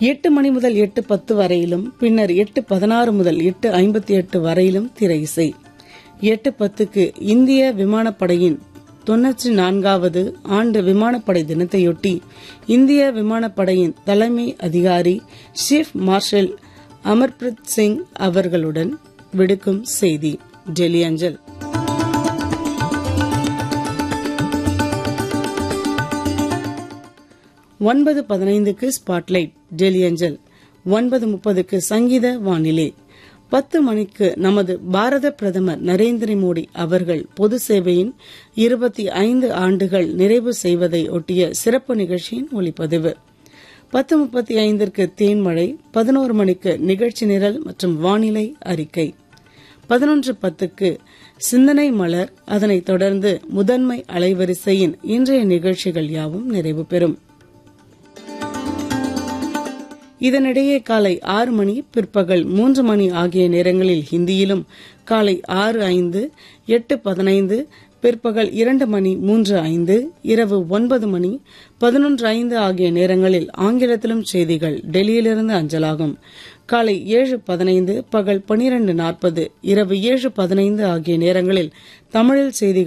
எட்டு மணி முதல் எட்டு பத்து வரையிலும் பின்னர் எட்டு பதினாறு முதல் எட்டு ஐம்பத்தி எட்டு வரையிலும் திரை இசை எட்டு பத்துக்கு இந்திய விமானப்படையின் தொன்னூற்றி நான்காவது ஆண்டு விமானப்படை தினத்தையொட்டி இந்திய விமானப்படையின் தலைமை அதிகாரி சீஃப் மார்ஷல் அமர்பிரீத் சிங் அவர்களுடன் விடுக்கும் செய்தி டெல்லி அஞ்சல் ஒன்பது பதினைந்துக்கு ஸ்பாட்லைட் டெல்லி அஞ்சல் ஒன்பது முப்பதுக்கு சங்கீத வானிலை பத்து மணிக்கு நமது பாரத பிரதமர் நரேந்திர மோடி அவர்கள் பொது சேவையின் இருபத்தி ஐந்து ஆண்டுகள் நிறைவு செய்வதை ஒட்டிய சிறப்பு நிகழ்ச்சியின் ஒளிப்பதிவு பத்து முப்பத்தி ஐந்திற்கு தேன்மழை பதினோரு மணிக்கு நிகழ்ச்சி நிரல் மற்றும் வானிலை அறிக்கை பதினொன்று பத்துக்கு சிந்தனை மலர் அதனைத் தொடர்ந்து முதன்மை அலைவரிசையின் இன்றைய நிகழ்ச்சிகள் யாவும் நிறைவு பெறும் இதனிடையே காலை ஆறு மணி பிற்பகல் மூன்று மணி ஆகிய நேரங்களில் ஹிந்தியிலும் காலை ஆறு ஐந்து எட்டு பதினைந்து பிற்பகல் இரண்டு மணி மூன்று ஐந்து இரவு ஒன்பது மணி பதினொன்று ஐந்து ஆகிய நேரங்களில் ஆங்கிலத்திலும் செய்திகள் டெல்லியிலிருந்து அஞ்சலாகும் காலை ஏழு பதினைந்து பகல் பனிரெண்டு நாற்பது இரவு ஏழு பதினைந்து ஆகிய நேரங்களில் தமிழில் செய்திகள்